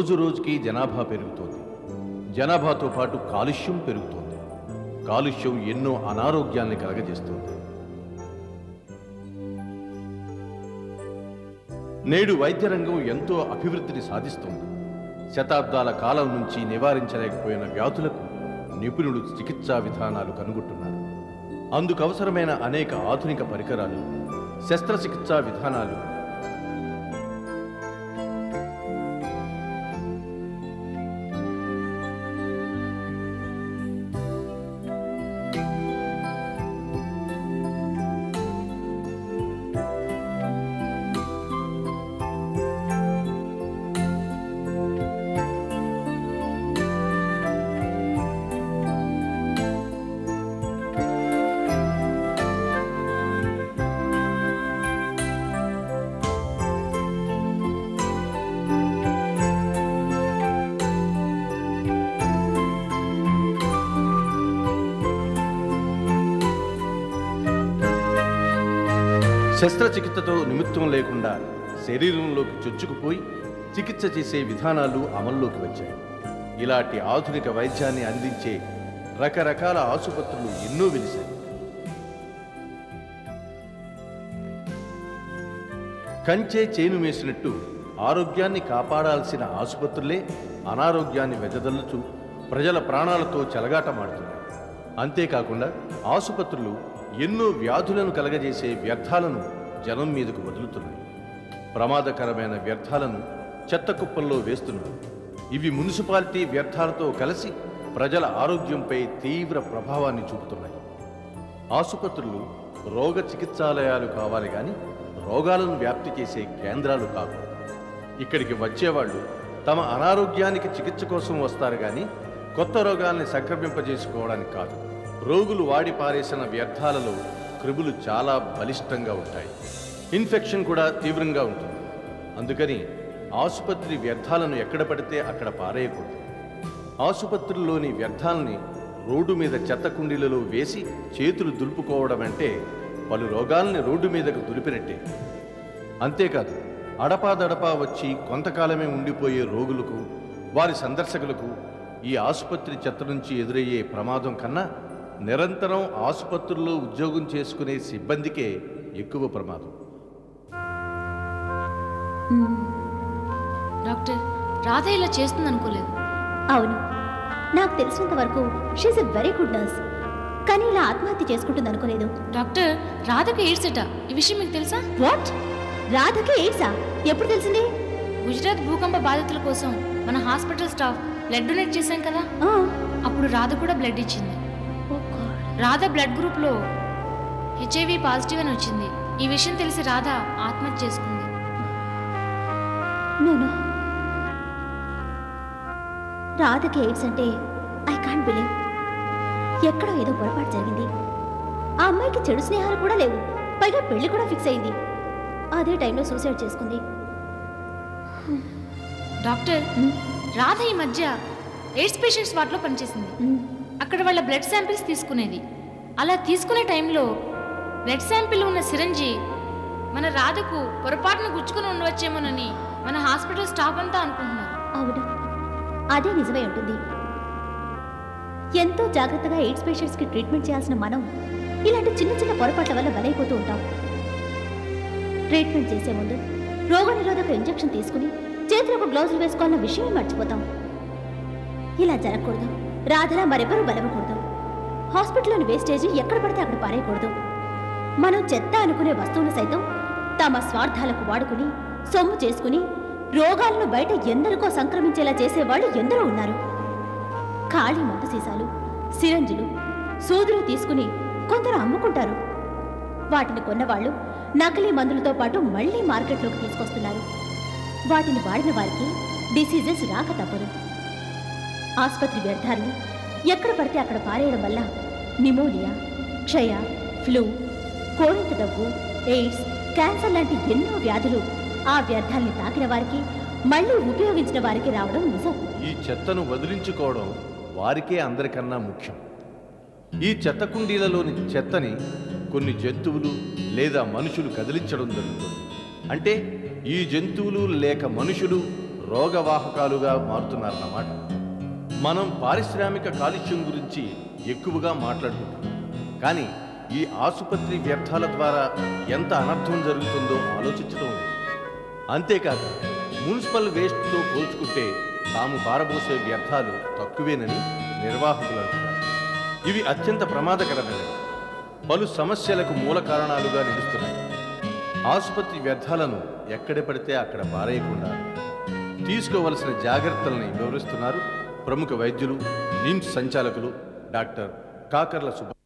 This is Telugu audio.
రోజు రోజుకి జనాభా పెరుగుతోంది జనాభాతో పాటు కాలుష్యం పెరుగుతోంది కాలుష్యం ఎన్నో అనారోగ్యాల్ని కలగజేస్తుంది నేడు వైద్య రంగం ఎంతో అభివృద్ధిని సాధిస్తోంది శతాబ్దాల కాలం నుంచి నివారించలేకపోయిన వ్యాధులకు నిపుణులు చికిత్సా విధానాలు కనుగొంటున్నారు అందుకు అవసరమైన అనేక ఆధునిక పరికరాలు శస్త్రచికిత్సా విధానాలు శస్త్రచికిత్సతో నిమిత్తం లేకుండా శరీరంలోకి చొచ్చుకుపోయి చికిత్స చేసే విధానాలు అమల్లోకి వచ్చాయి ఇలాంటి ఆధునిక వైద్యాన్ని అందించే రకరకాల ఆసుపత్రులు ఎన్నో వెలిశాయి కంచే చేను వేసినట్టు ఆరోగ్యాన్ని కాపాడాల్సిన ఆసుపత్రులే అనారోగ్యాన్ని వెదజల్లుచు ప్రజల ప్రాణాలతో చెలగాటమాడుతున్నాయి అంతేకాకుండా ఆసుపత్రులు ఎన్నో వ్యాధులను కలగజేసే వ్యర్థాలను జనం మీదకు వదులుతున్నాయి ప్రమాదకరమైన వ్యర్థాలను చెత్త కుప్పల్లో వేస్తున్నారు ఇవి మున్సిపాలిటీ వ్యర్థాలతో కలిసి ప్రజల ఆరోగ్యంపై తీవ్ర ప్రభావాన్ని చూపుతున్నాయి ఆసుపత్రులు రోగ చికిత్సాలయాలు కావాలి కానీ రోగాలను వ్యాప్తి చేసే కేంద్రాలు కావు ఇక్కడికి వచ్చేవాళ్ళు తమ అనారోగ్యానికి చికిత్స కోసం వస్తారు కానీ కొత్త రోగాల్ని సంక్రమింపజేసుకోవడానికి కాదు రోగులు వాడి పారేసిన వ్యర్థాలలో క్రిములు చాలా బలిష్టంగా ఉంటాయి ఇన్ఫెక్షన్ కూడా తీవ్రంగా ఉంటుంది అందుకని ఆసుపత్రి వ్యర్థాలను ఎక్కడ పడితే అక్కడ పారేయకూడదు ఆసుపత్రుల్లోని వ్యర్థాలని రోడ్డు మీద చెత్త కుండీలలో వేసి చేతులు దులుపుకోవడం అంటే పలు రోగాల్ని రోడ్డు మీదకు దులిపినట్టే అంతేకాదు అడపాదడపా వచ్చి కొంతకాలమే ఉండిపోయే రోగులకు వారి సందర్శకులకు ఈ ఆసుపత్రి చెత్త నుంచి ఎదురయ్యే ప్రమాదం కన్నా నిరంతరం ఆసుపత్రుల్లో ఉద్యోగం చేసుకునే సిబ్బందికే ఎక్కువ ప్రమాదం డాక్టర్ రాధ ఇలా చేస్తుంది అనుకోలేదు అవును నాకు తెలిసినంత వరకు she's a very good nurse కానీ ఇలా ఆత్మహత్య చేసుకుంటుంది అనుకోలేదు డాక్టర్ రాధకు ఎయిడ్స్ అట ఈ విషయం మీకు తెలుసా వాట్ రాధకి ఎయిడ్సా ఎప్పుడు తెలిసింది గుజరాత్ భూకంప బాధితుల కోసం మన హాస్పిటల్ స్టాఫ్ బ్లడ్ డొనేట్ చేశాం కదా ఆ, అప్పుడు రాధ కూడా బ్లడ్ ఇచ్చింది oh God. రాధ బ్లడ్ గ్రూప్లో హెచ్ఐవి పాజిటివ్ అని వచ్చింది ఈ విషయం తెలిసి రాధ ఆత్మహత్య చేసుకుంది No, no. రాధకి ఎయిడ్స్ అంటే ఐ కాంట్ బిలీవ్ ఎక్కడో ఏదో పొరపాటు జరిగింది ఆ అమ్మాయికి చెడు స్నేహాలు కూడా లేవు పైగా పెళ్లి కూడా ఫిక్స్ అయింది అదే టైంలో సూసైడ్ చేసుకుంది డాక్టర్ రాధ ఈ మధ్య ఎయిడ్స్ పేషెంట్స్ వాటిలో పనిచేసింది మ్, అక్కడ వాళ్ళ బ్లడ్ శాంపిల్స్ తీసుకునేది అలా తీసుకునే టైంలో బ్లడ్ శాంపిల్ ఉన్న సిరంజి మన రాధకు పొరపాటున గుచ్చుకుని ఉండవచ్చేమోనని మన హాస్పిటల్ స్టాఫ్ అంతా అనుకుంటున్నారు అవును అదే నిజమై ఉంటుంది ఎంతో జాగ్రత్తగా ఎయిడ్స్ పేషెంట్స్కి ట్రీట్మెంట్ చేయాల్సిన మనం ఇలాంటి చిన్న చిన్న పొరపాట్ల వల్ల బలైపోతూ ఉంటాం ట్రీట్మెంట్ చేసే ముందు రోగనిరోధక ఇంజెక్షన్ తీసుకుని చేతులకు గ్లౌజులు వేసుకోవాలన్న విషయమే మర్చిపోతాం ఇలా జరగకూడదు రాధలా మరెవరూ బలవకూడదు హాస్పిటల్లోని వేస్టేజీ ఎక్కడ పడితే అక్కడ పారేయకూడదు మనం చెత్త అనుకునే వస్తువులు సైతం తమ స్వార్థాలకు వాడుకుని సొమ్ము చేసుకుని రోగాలను బయట ఎందరికో సంక్రమించేలా చేసేవాళ్ళు ఎందరో ఉన్నారు ఖాళీ మందు సీసాలు సిరంజులు సూదులు తీసుకుని కొందరు అమ్ముకుంటారు వాటిని కొన్నవాళ్ళు నకిలీ మందులతో పాటు మళ్ళీ మార్కెట్లోకి తీసుకొస్తున్నారు వాటిని వాడిన వారికి డిసీజెస్ రాక తప్పదు ఆసుపత్రి వ్యర్థాన్ని ఎక్కడ పడితే అక్కడ పారేయడం వల్ల నిమోనియా క్షయ ఫ్లూ కోరింత దగ్గు ఎయిడ్స్ క్యాన్సర్ లాంటి ఎన్నో వ్యాధులు ఆ వ్యర్థాల్ని తాకిన వారికి మళ్ళీ ఉపయోగించిన వారికి రావడం నిజం ఈ చెత్తను వదిలించుకోవడం వారికే అందరికన్నా ముఖ్యం ఈ చెత్త కుండీలలోని చెత్తని కొన్ని జంతువులు లేదా మనుషులు కదిలించడం జరుగుతుంది అంటే ఈ జంతువులు లేక మనుషులు రోగవాహకాలుగా మారుతున్నారన్నమాట మనం పారిశ్రామిక కాలుష్యం గురించి ఎక్కువగా మాట్లాడుకుంటున్నాం కానీ ఈ ఆసుపత్రి వ్యర్థాల ద్వారా ఎంత అనర్థం జరుగుతుందో ఆలోచించడం లేదు అంతేకాక మున్సిపల్ వేస్ట్తో పోల్చుకుంటే తాము పారబోసే వ్యర్థాలు తక్కువేనని నిర్వాహకులు అంటున్నారు ఇవి అత్యంత ప్రమాదకరమైనవి పలు సమస్యలకు మూల కారణాలుగా నిలుస్తున్నాయి ఆసుపత్రి వ్యర్థాలను ఎక్కడ పడితే అక్కడ పారేయకుండా తీసుకోవలసిన జాగ్రత్తల్ని వివరిస్తున్నారు ప్రముఖ వైద్యులు నిమ్స్ సంచాలకులు డాక్టర్ కాకర్ల సుబ్బ